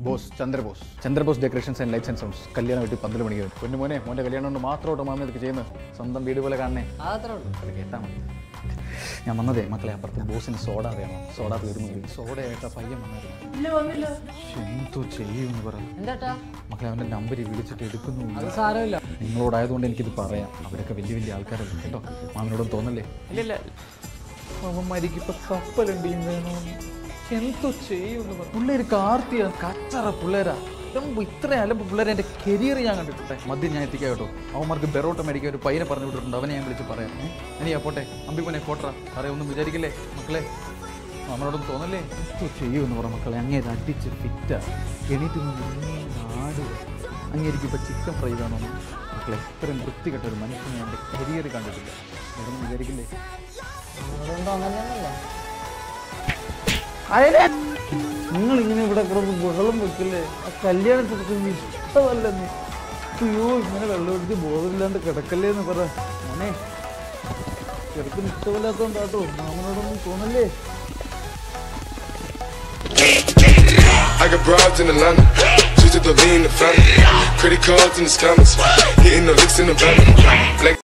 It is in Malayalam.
Boss Chandrabose Chandrabose decorations and lights and sounds കല്യാണം വീട്ടിൽ പന്ത്രണ്ട് മണിക്ക് വരും പൊന്നു മോനെ മോൻ്റെ കല്യാണം കൊണ്ട് മാത്രമായിട്ട് മാമ ഇതൊക്കെ ചെയ്യുന്നത് സ്വന്തം വീട് പോലെ കാണണേ അതത്രേ ഉള്ളൂ അത് കേട്ടാൽ മതി ഞാൻ വന്നതേ മക്കളെ അപ്പുറത്ത് ബോസിന് സോഡ അറിയാമോ സോഡ തീർന്നു സോഡയായിട്ട് പയ്യൻ വന്നായിരുന്നു ഇല്ല വന്നില്ല ശ്ശെ, എന്തോ ചെയ്യുമെന്ന് പറ എന്താട്ടാ മക്കളെ അവൻ്റെ നമ്പർ വിളിച്ചിട്ട് എടുക്കുന്നുമില്ല അത് സാരമില്ല നിങ്ങളോടായതുകൊണ്ട് എനിക്കിത് പറയാം അവരൊക്കെ വലിയ വലിയ ആൾക്കാരല്ലേ കേട്ടോ മാമിനോടും തോന്നല്ലേ ഇല്ല അവന്മാർക്ക് ഇപ്പൊ കപ്പലുണ്ട് വേണോ എന്തോ ചെയ്യുമെന്ന് പറ പിള്ളേര് കാർത്തിയ കച്ചറ പിള്ളേരാ ഇതാകുമ്പോ ഇത്ര അലമ്പ് പിള്ളേരെ എൻ്റെ കരിയർ ഞാൻ കണ്ടിട്ടെ മദ്യം ഞാൻ എത്തിക്കാം കേട്ടോ അവന്മാർക്ക് ബെറോട്ട മേടിക്കാൻ ഒരു പയ്യനെ പറഞ്ഞു വിട്ടിട്ടുണ്ട് അവനെ ഞാൻ വിളിച്ച് പറയാം ഏ? അനിയാ പോട്ടെ അമ്പിപ്പനെ പോട്ടാ പറയാം ഒന്നും വിചാരിക്കില്ലേ മക്കളെ നമ്മളോടൊന്നും തോന്നല്ലേ എന്തോ ചെയ്യുമെന്ന് പറ മക്കളെ അങ്ങേര് അടിച്ച് ഫിറ്റാ എണീറ്റ് നിന്ന് നാട് അങ്ങേരിക്ക് ഇപ്പൊ ചിക്കൻ ഫ്രൈ വേണം മക്കളെ ഇത്രയും വൃത്തികെട്ട ഒരു മനുഷ്യനെ എൻ്റെ കരിയർ കണ്ടിട്ടില്ല ഒന്നും വിചാരിക്കില്ലേ അതുകൊണ്ട് അങ്ങനെയാണല്ലോ അയനെ നിങ്ങൾ ഇങ്ങനെ ഇവിടെ കിടന്ന് ബഹളം വെക്കില്ലേ ആ കല്യാണത്തിനൊക്കെ നീ ഇഷ്ടമല്ല നീ അയ്യോ ഇങ്ങനെ വെള്ളം ഒഴിച്ച് ബോധമില്ലാണ്ട് കിടക്കല്ലേ എന്ന് പറ മോനെ ചെറുക്കിന് ഇഷ്ടമില്ലാത്തോണ്ടാട്ടോ മാമനോടൊന്നും തോന്നല്ലേ I got broads in Atlanta. Just to the lean the family. Credit cards in the scammers. Hitting the licks in the van. Like